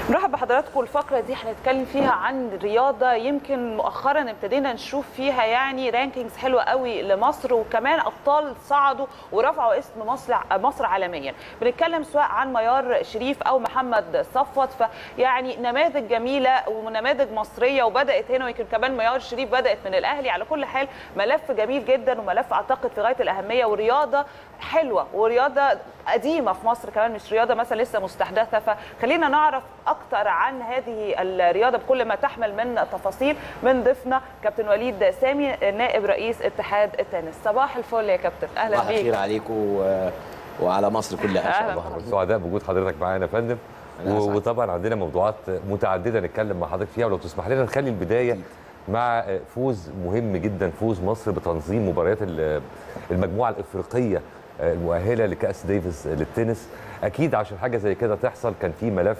نرحب بحضراتكم الفقره دي هنتكلم فيها عن رياضه يمكن مؤخرا ابتدينا نشوف فيها يعني رانكينجز حلوه قوي لمصر وكمان ابطال صعدوا ورفعوا اسم مصر مصر عالميا بنتكلم سواء عن ميار شريف او محمد صفوت فيعني نماذج جميله ونماذج مصريه وبدات هنا ويمكن كمان ميار شريف بدات من الاهلي على كل حال ملف جميل جدا وملف اعتقد في غايه الاهميه ورياضه حلوه ورياضه قديمه في مصر كمان مش رياضه مثلا لسه مستحدثه فخلينا نعرف اكتر عن هذه الرياضه بكل ما تحمل من تفاصيل من ضيفنا كابتن وليد سامي نائب رئيس اتحاد التنس صباح الفل يا كابتن اهلا صباح بيك الخير عليكم و... وعلى مصر كلها ان أهلاً شاء الله بحضرتك. سعداء بوجود حضرتك معانا يا فندم أنا و- أسعد. وطبعا عندنا موضوعات متعدده نتكلم مع حضرتك فيها ولو تسمح لنا نخلي البدايه مع فوز مهم جدا فوز مصر بتنظيم مباريات ال- المجموعه الافريقيه المؤهله لكاس ديفيس للتنس اكيد عشان حاجه زي كده تحصل كان في ملف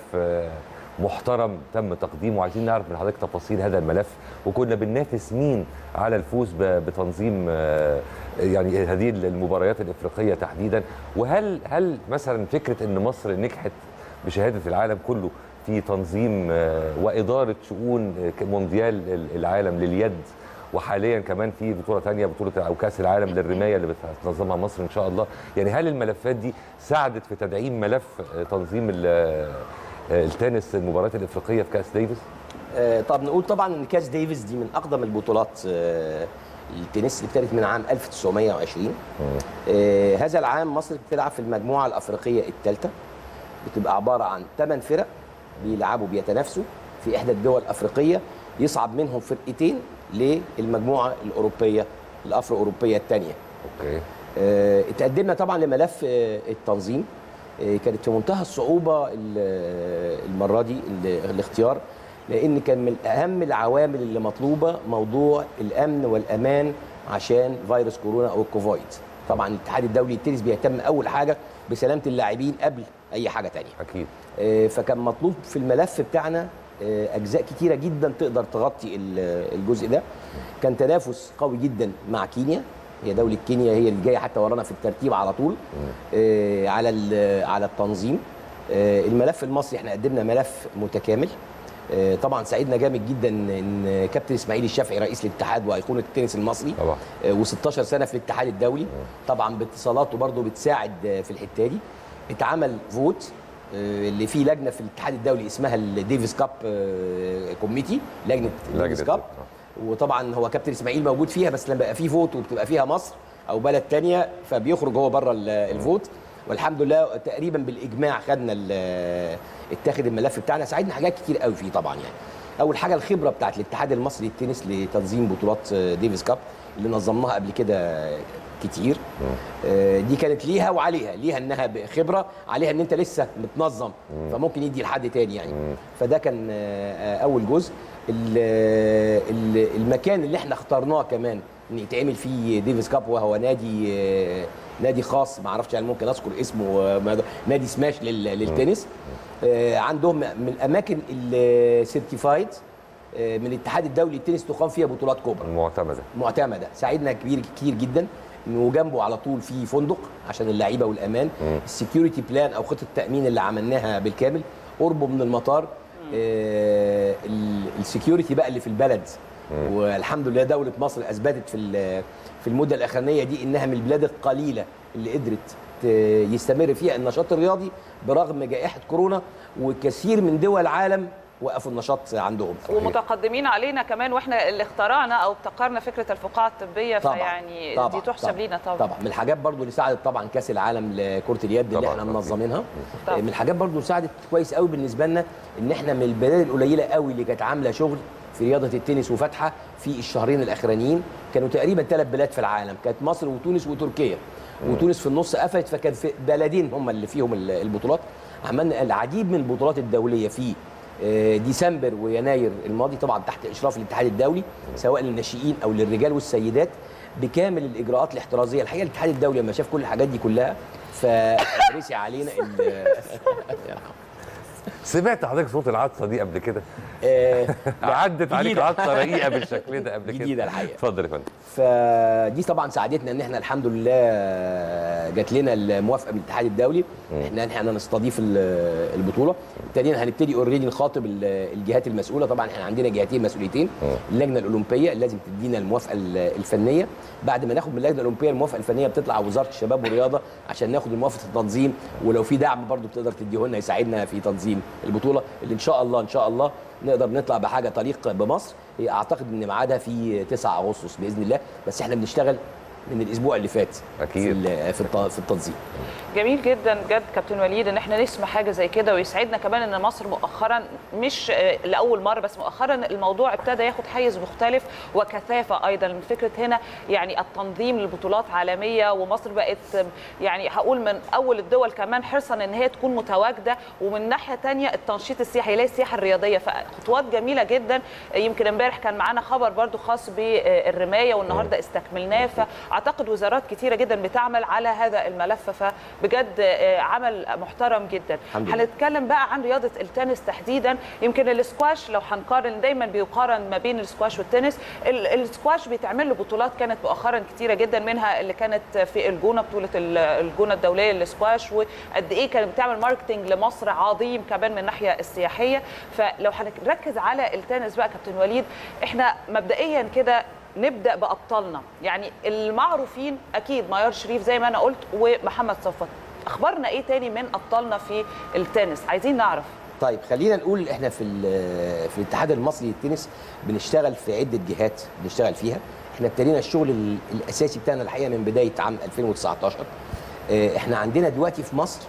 محترم تم تقديمه وعايزين نعرف من حضرتك تفاصيل هذا الملف وكنا بننافس مين على الفوز ب- بتنظيم آه، يعني هذه المباريات الافريقيه تحديدا وهل هل مثلا فكره ان مصر نجحت بشهاده العالم كله في تنظيم آه، واداره شؤون آه، مونديال ال- العالم لليد وحاليا كمان في بطوله ثانيه بطوله او كاس العالم للرمايه اللي بتنظمها مصر ان شاء الله يعني هل الملفات دي ساعدت في تدعيم ملف آه، تنظيم ال- آه، التنس المباريات الافريقيه في كاس ديفيس آه، طب نقول طبعا ان كاس ديفيس دي من اقدم البطولات آه، التنس اللي ابتدت من عام 1920 آه، هذا العام مصر بتلعب في المجموعه الافريقيه الثالثه بتبقى عباره عن 8 فرق بيلعبوا بيتنافسوا في احدى الدول الافريقيه يصعد منهم فرقتين للمجموعه الاوروبيه الافرو اوروبيه الثانيه اوكي آه، اتقدمنا طبعا لملف آه، التنظيم آه، كانت في منتهى الصعوبه ال- المره دي ال- الاختيار لان كان من اهم العوامل اللي مطلوبه موضوع الامن والامان عشان فيروس كورونا او الكوفيد طبعا الاتحاد الدولي للتنس بيهتم اول حاجه بسلامه اللاعبين قبل اي حاجه تانية اكيد آه، فكان مطلوب في الملف بتاعنا آه، اجزاء كتيره جدا تقدر تغطي ال- الجزء ده كان تنافس قوي جدا مع كينيا هي دوله كينيا هي اللي جايه حتى ورانا في الترتيب على طول آه، على ال- على التنظيم آه، الملف المصري احنا قدمنا ملف متكامل آه، طبعا سعيدنا جامد جدا ان كابتن اسماعيل الشافعي رئيس الاتحاد وايقونه التنس المصري طبعا و16 سنه في الاتحاد الدولي طبعا باتصالاته برضه بتساعد آه، في الحته دي اتعمل فوت آه، اللي فيه لجنه في الاتحاد الدولي اسمها الديفيس كاب آه، كوميتي لجنه الديفيس لجنة كاب وطبعا هو كابتن اسماعيل موجود فيها بس لما بقى فيه فوت وبتبقى فيها مصر او بلد تانية فبيخرج هو بره ال- الفوت والحمد لله تقريبا بالاجماع خدنا ال- اتاخد الملف بتاعنا ساعدنا حاجات كتير قوي فيه طبعا يعني اول حاجه الخبره بتاعت الاتحاد المصري للتنس لتنظيم بطولات ديفيس كاب اللي نظمناها قبل كده كتير آه، دي كانت ليها وعليها ليها انها خبره عليها ان انت لسه متنظم فممكن يدي لحد تاني يعني فده كان آه، آه، اول جزء ال- ال- المكان اللي احنا اخترناه كمان ان يتعمل فيه ديفيس كاب وهو نادي آه، نادي خاص ما اعرفش يعني ممكن اذكر اسمه آه، ما- نادي سماش لل- للتنس آه، عندهم من الاماكن السيرتيفايد من الاتحاد الدولي للتنس تقام فيها بطولات كبرى معتمده معتمده ساعدنا كبير كتير جدا انه جنبه على طول في فندق عشان اللعيبه والامان السكيورتي بلان او خطه التامين اللي عملناها بالكامل قربه من المطار آه السكيورتي بقى اللي في البلد والحمد لله دوله مصر اثبتت في ال- في المده الاخرانيه دي انها من البلاد القليله اللي قدرت ت- يستمر فيها النشاط الرياضي برغم جائحه كورونا وكثير من دول العالم وقفوا النشاط عندهم ومتقدمين علينا كمان واحنا اللي اخترعنا او ابتكرنا فكره الفقاعه الطبيه طبعا فيعني طبعا دي تحسب طبعا لينا طبعا طبعا من الحاجات برضو اللي ساعدت طبعا كاس العالم لكره اليد اللي طبعاً، احنا طبعاً. منظمينها طبعاً. من الحاجات برضو ساعدت كويس قوي بالنسبه لنا ان احنا من البلاد القليله قوي اللي كانت عامله شغل في رياضه التنس وفاتحه في الشهرين الاخرانيين كانوا تقريبا ثلاث بلاد في العالم كانت مصر وتونس وتركيا وتونس في النص قفلت فكان في بلدين هم اللي فيهم ال- البطولات عملنا العديد من البطولات الدوليه في آه، ديسمبر ويناير الماضي طبعا تحت اشراف الاتحاد الدولي سواء للناشئين او للرجال والسيدات بكامل الاجراءات الاحترازيه الحقيقه الاتحاد الدولي لما شاف كل الحاجات دي كلها فرسي علينا ال- سمعت حضرتك صوت العطسه دي قبل كده آه، عدت عليك جديدة. عطسه رقيقه بالشكل ده قبل كده جديدة الحقيقة. اتفضل يا فندم فدي طبعا ساعدتنا ان احنا الحمد لله جات لنا الموافقه من الاتحاد الدولي احنا احنا نستضيف ال- البطوله ابتدينا هنبتدي اوريدي نخاطب ال- الجهات المسؤوله طبعا احنا عندنا جهتين مسؤوليتين اللجنه الاولمبيه لازم تدينا الموافقه ال- الفنيه بعد ما ناخد من اللجنه الاولمبيه الموافقه الفنيه بتطلع وزاره الشباب والرياضه عشان ناخد موافقه التنظيم ولو في دعم برضو بتقدر تديه لنا يساعدنا في تنظيم البطوله اللي ان شاء الله ان شاء الله نقدر نطلع بحاجه طريق بمصر هي اعتقد ان ميعادها في 9 اغسطس باذن الله بس احنا بنشتغل من الاسبوع اللي فات أكيد. في ال- في الت- في التنظيم جميل جدا بجد كابتن وليد ان احنا نسمع حاجه زي كده ويسعدنا كمان ان مصر مؤخرا مش آه، لاول مره بس مؤخرا الموضوع ابتدى ياخد حيز مختلف وكثافه ايضا من فكره هنا يعني التنظيم لبطولات عالميه ومصر بقت آه، يعني هقول من اول الدول كمان حرصا ان هي تكون متواجده ومن ناحيه تانية التنشيط السياحي اللي هي السياحه الرياضيه فخطوات جميله جدا آه، يمكن امبارح كان معانا خبر برضو خاص بالرمايه والنهارده استكملناه فاعتقد وزارات كتيره جدا بتعمل على هذا الملف فبجد آه، عمل محترم جدا الحمد لله. هنتكلم بقى عن رياضه التنس تحديدا يمكن الاسكواش لو هنقارن دايما بيقارن ما بين الاسكواش والتنس ال- الاسكواش بيتعمل له بطولات كانت مؤخرا كتيره جدا منها اللي كانت في الجونه بطوله ال- الجونه الدوليه للاسكواش وقد ايه كانت بتعمل ماركتنج لمصر عظيم كمان من الناحيه السياحيه فلو هنركز على التنس بقى كابتن وليد احنا مبدئيا كده نبدا بابطالنا يعني المعروفين اكيد ميار شريف زي ما انا قلت ومحمد صفوت اخبارنا ايه تاني من ابطالنا في التنس عايزين نعرف طيب خلينا نقول احنا في ال- في الاتحاد المصري للتنس بنشتغل في عده جهات بنشتغل فيها احنا ابتدينا الشغل ال- الاساسي بتاعنا الحقيقه من بدايه عام 2019 اه، احنا عندنا دلوقتي في مصر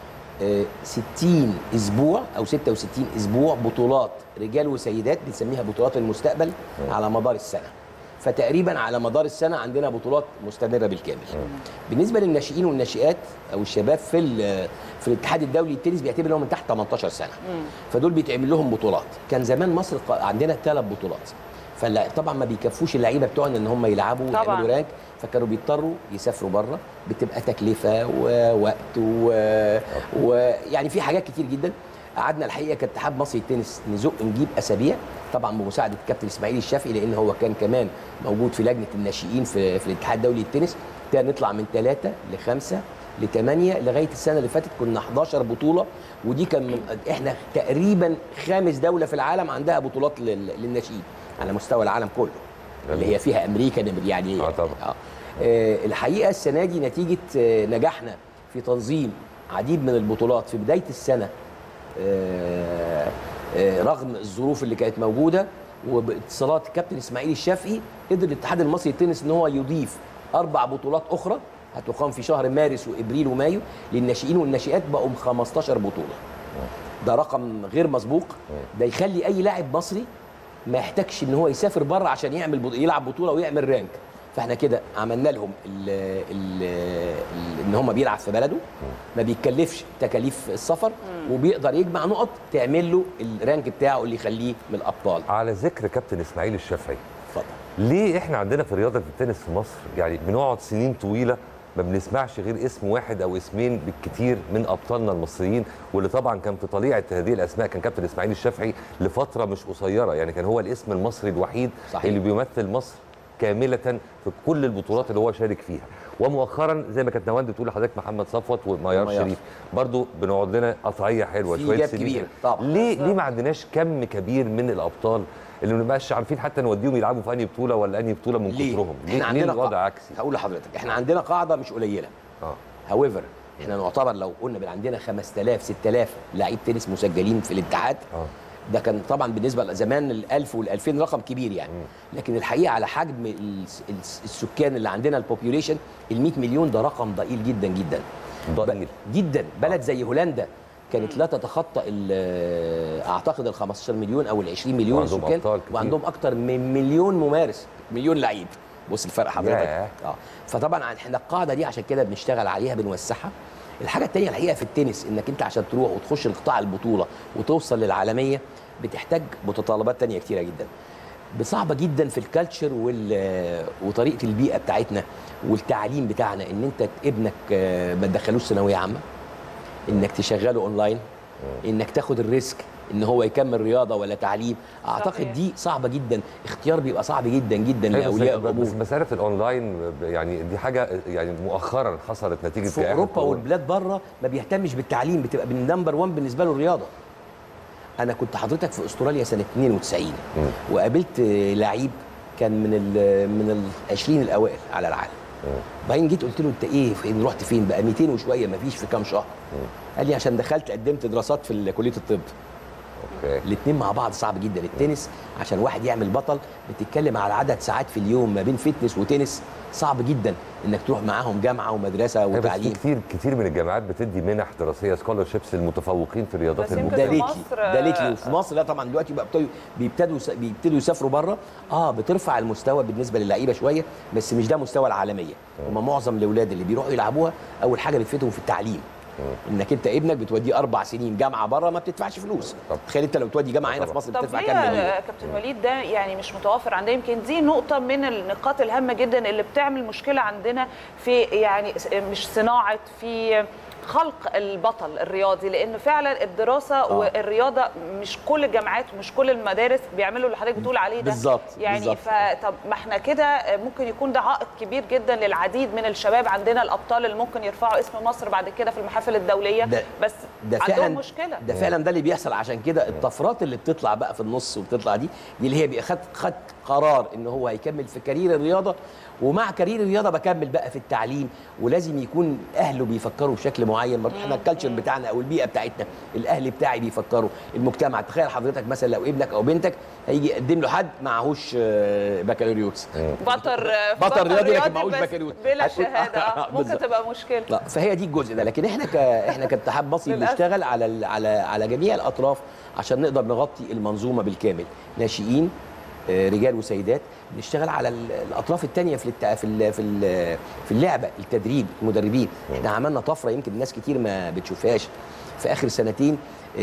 اه، 60 اسبوع او 66 اسبوع بطولات رجال وسيدات بنسميها بطولات المستقبل على مدار السنه فتقريبا على مدار السنه عندنا بطولات مستمره بالكامل بالنسبه للناشئين والناشئات او الشباب في ال- في الاتحاد الدولي للتنس بيعتبر لهم من تحت 18 سنه فدول بيتعمل لهم بطولات كان زمان مصر ق- عندنا ثلاث بطولات فلا طبعا ما بيكفوش اللعيبه بتوعنا ان هم يلعبوا طبعاً. ويعملوا رانك فكانوا بيضطروا يسافروا بره بتبقى تكلفه ووقت و- ويعني في حاجات كتير جدا قعدنا الحقيقه كاتحاد مصري للتنس نزق نجيب اسابيع طبعا بمساعده الكابتن اسماعيل الشافعي لان هو كان كمان موجود في لجنه الناشئين في, في الاتحاد الدولي للتنس كان نطلع من ثلاثه لخمسه لثمانيه لغايه السنه اللي فاتت كنا 11 بطوله ودي كان من احنا تقريبا خامس دوله في العالم عندها بطولات لل- للناشئين على مستوى العالم كله اللي هي فيها امريكا يعني آه طبعاً. آه. آه، الحقيقه السنه دي نتيجه آه، نجاحنا في تنظيم عديد من البطولات في بدايه السنه آه، آه، رغم الظروف اللي كانت موجوده وباتصالات الكابتن اسماعيل الشافعي قدر الاتحاد المصري للتنس ان هو يضيف اربع بطولات اخرى هتقام في شهر مارس وابريل ومايو للناشئين والناشئات بقوا 15 بطوله ده رقم غير مسبوق ده يخلي اي لاعب مصري ما يحتاجش ان هو يسافر بره عشان يعمل بط... يلعب بطوله ويعمل رانك فاحنا كده عملنا لهم ال ال ال ان هم بيلعب في بلده ما بيتكلفش تكاليف السفر وبيقدر يجمع نقط تعمل له الرانك بتاعه اللي يخليه من الابطال على ذكر كابتن اسماعيل الشافعي اتفضل ليه احنا عندنا في رياضه التنس في مصر يعني بنقعد سنين طويله ما بنسمعش غير اسم واحد او اسمين بالكتير من ابطالنا المصريين واللي طبعا كان في طليعه هذه الاسماء كان كابتن اسماعيل الشافعي لفتره مش قصيره يعني كان هو الاسم المصري الوحيد صحيح. اللي بيمثل مصر كامله في كل البطولات اللي هو شارك فيها ومؤخرا زي ما كانت نواند بتقول لحضرتك محمد صفوت وميار وميار. شريف برضو بنقعد لنا قطعيه حلوه في شويه جاب سنين كبير كده. طبعا. ليه ليه ما عندناش كم كبير من الابطال اللي ما بنبقاش عارفين حتى نوديهم يلعبوا في انهي بطوله ولا انهي بطوله من ليه؟ كترهم احنا ليه, ليه عندنا الوضع قاعدة. عكسي هقول لحضرتك احنا عندنا قاعده مش قليله اه هاويفر احنا نعتبر لو قلنا بقى عندنا 5000 6000 لعيب تنس مسجلين في الاتحاد اه ده كان طبعا بالنسبه لزمان ال 1000 وال 2000 رقم كبير يعني لكن الحقيقه على حجم ال- ال- السكان اللي عندنا البوبيوليشن ال 100 مليون ده رقم ضئيل جدا جدا ضئيل. ب- جدا بلد زي هولندا كانت لا تتخطى ال- اعتقد ال 15 مليون او ال 20 مليون وعندهم سكان أبطال كتير. وعندهم اكتر من مليون ممارس مليون لعيب بص الفرق حضرتك ياه. اه فطبعا احنا القاعده دي عشان كده بنشتغل عليها بنوسعها الحاجه الثانيه الحقيقه في التنس انك انت عشان تروح وتخش القطاع البطوله وتوصل للعالميه بتحتاج متطلبات تانية كتيره جدا صعبه جدا في الكالتشر وال وطريقه البيئه بتاعتنا والتعليم بتاعنا ان انت ابنك آه، ما تدخلوش ثانويه عامه انك تشغله اونلاين انك تاخد الريسك ان هو يكمل رياضه ولا تعليم اعتقد صحيح. دي صعبه جدا اختيار بيبقى صعب جدا جدا أيوة، بس- لاولياء بس الامور مساله الاونلاين يعني دي حاجه يعني مؤخرا حصلت نتيجه في جائحة اوروبا كورونا. والبلاد بره ما بيهتمش بالتعليم بتبقى بالنمبر 1 بالنسبه له الرياضه انا كنت حضرتك في استراليا سنه 92 وقابلت لعيب كان من ال من ال 20 الاوائل على العالم بعدين جيت قلت له انت ايه فين رحت فين بقى 200 وشويه ما فيش في كام شهر قال لي عشان دخلت قدمت دراسات في ال- كليه الطب اوكي الاثنين مع بعض صعب جدا التنس عشان واحد يعمل بطل بتتكلم على عدد ساعات في اليوم ما بين فتنس وتنس صعب جدا انك تروح معاهم جامعه ومدرسه أيوة، بس في وتعليم كتير كتير من الجامعات بتدي منح دراسيه سكولرشيبس للمتفوقين في الرياضات بس يمكن ده في المختلفه ليكي مصر- ده ليكي وفي مصر لا طبعا دلوقتي بقى بيبتدوا بيبتدوا يس- بيبتدوا يسافروا بره اه بترفع المستوى بالنسبه للعيبه شويه بس مش ده مستوى العالميه هم معظم الاولاد اللي بيروحوا يلعبوها اول حاجه بتفيدهم في التعليم انك انت ابنك بتوديه اربع سنين جامعه بره ما بتدفعش فلوس طب. تخيل انت لو تودي جامعه هنا في طبعا. مصر طب بتدفع ليه كام مليون يا كابتن وليد ده يعني مش متوفر عندنا يمكن دي نقطة من النقاط الهامة جدا اللي بتعمل مشكلة عندنا في يعني س- مش صناعة في خلق البطل الرياضي لان فعلا الدراسه آه. والرياضه مش كل الجامعات ومش كل المدارس بيعملوا اللي حضرتك بتقول عليه ده بالظبط، يعني بالظبط. فطب ما احنا كده ممكن يكون ده عائق كبير جدا للعديد من الشباب عندنا الابطال اللي ممكن يرفعوا اسم مصر بعد كده في المحافل الدوليه ده- بس ده عندهم فعلا مشكله ده فعلا ده اللي بيحصل عشان كده الطفرات اللي بتطلع بقى في النص وبتطلع دي دي اللي هي بقى خد خد قرار ان هو هيكمل في كارير الرياضه ومع كارير الرياضه بكمل بقى في التعليم ولازم يكون اهله بيفكروا بشكل معين برضه احنا الكالتشر بتاعنا او البيئه بتاعتنا الاهل بتاعي بيفكروا المجتمع تخيل حضرتك مثلا لو ابنك او بنتك هيجي يقدم له حد معهوش آه، بكالوريوس بطل بطل رياضي لكن معهوش بس بكالوريوس. بلا هتقول- شهاده آه، ممكن بالظبط. تبقى مشكله لا فهي دي الجزء ده لكن احنا ك... احنا كاتحاد مصري للأسف. بنشتغل على ال... على على جميع الاطراف عشان نقدر نغطي المنظومه بالكامل ناشئين آه، رجال وسيدات بنشتغل على ال- الاطراف الثانيه في الت... في ال... في ال... في اللعبه التدريب المدربين احنا عملنا طفره يمكن ناس كتير ما بتشوفهاش في اخر سنتين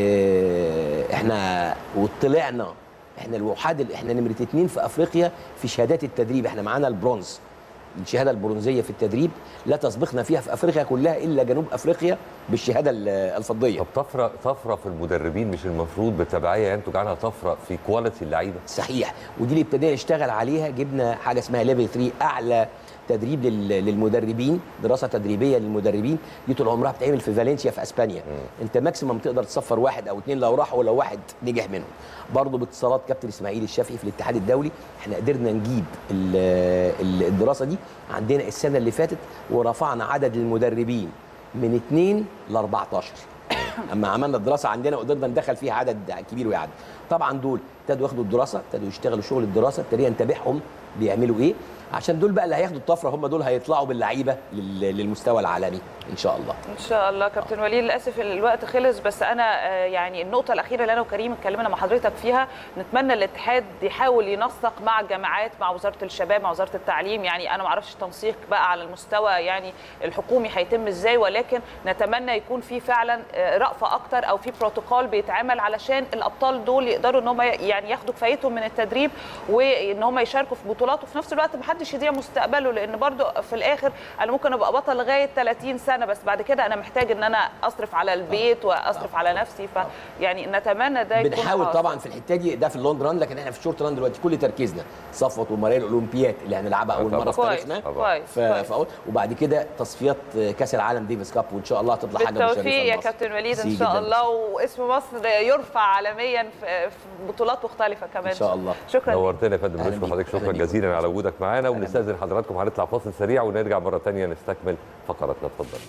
آه، احنا وطلعنا احنا الوحاد ال- احنا نمره اتنين في افريقيا في شهادات التدريب احنا معانا البرونز الشهاده البرونزيه في التدريب لا تسبقنا فيها في افريقيا كلها الا جنوب افريقيا بالشهاده ال- الفضيه طب طفره طفره في المدربين مش المفروض بالتبعيه ينتج عنها طفره في كواليتي اللعيبه صحيح ودي اللي ابتدينا نشتغل عليها جبنا حاجه اسمها ليفل 3 اعلى تدريب لل- للمدربين دراسه تدريبيه للمدربين دي طول عمرها بتعمل في فالنسيا في اسبانيا انت ماكسيمم تقدر تصفر واحد او اثنين لو راحوا ولو واحد نجح منهم برضه باتصالات كابتن اسماعيل الشافعي في الاتحاد الدولي احنا قدرنا نجيب ال- ال- الدراسه دي عندنا السنه اللي فاتت ورفعنا عدد المدربين من 2 ل 14 اما عملنا الدراسه عندنا وقدرنا ندخل فيها عدد كبير ويعدي طبعا دول ابتدوا ياخدوا الدراسه ابتدوا يشتغلوا شغل الدراسه ابتدينا نتابعهم بيعملوا ايه عشان دول بقى اللي هياخدوا الطفره هم دول هيطلعوا باللعيبه لل- للمستوى العالمي ان شاء الله ان شاء الله كابتن وليد للاسف الوقت خلص بس انا آه، يعني النقطه الاخيره اللي انا وكريم اتكلمنا مع حضرتك فيها نتمنى الاتحاد يحاول ينسق مع الجامعات مع وزاره الشباب مع وزاره التعليم يعني انا ما اعرفش التنسيق بقى على المستوى يعني الحكومي هيتم ازاي ولكن نتمنى يكون في فعلا آه، رأفه اكتر او في بروتوكول بيتعمل علشان الابطال دول يقدروا ان هم يعني ياخدوا كفايتهم من التدريب وان هم يشاركوا في بطولات وفي نفس الوقت محدش يضيع مستقبله لان برضو في الاخر انا ممكن ابقى بطل لغايه 30 سنه بس بعد كده انا محتاج ان انا اصرف على البيت واصرف على نفسي فيعني نتمنى ده يكون بنحاول حاصل. طبعا في الحته دي ده في اللونج ران لكن احنا في الشورت ران دلوقتي كل تركيزنا صفوت ومرايا الاولمبياد اللي هنلعبها اول طبعا. مره في كويس تاريخنا كويس ف... كويس. فأقول وبعد كده تصفيات كاس العالم ديفيس كاب وان شاء الله هتطلع حاجه مشرفه بالتوفيق يا لمصر. كابتن وليد ان ميرسي شاء جداً. الله واسم مصر يرفع عالميا في في بطولات مختلفه كمان إن شاء الله. شكرا ليك. نورتنا يا فندم أهلاً بنشكر بيك. حضرتك شكرا أهلاً بيك. جزيلا على وجودك معانا أهلاً ونستاذن حضراتكم هنطلع فاصل سريع ونرجع مره ثانيه نستكمل فقراتنا اتفضل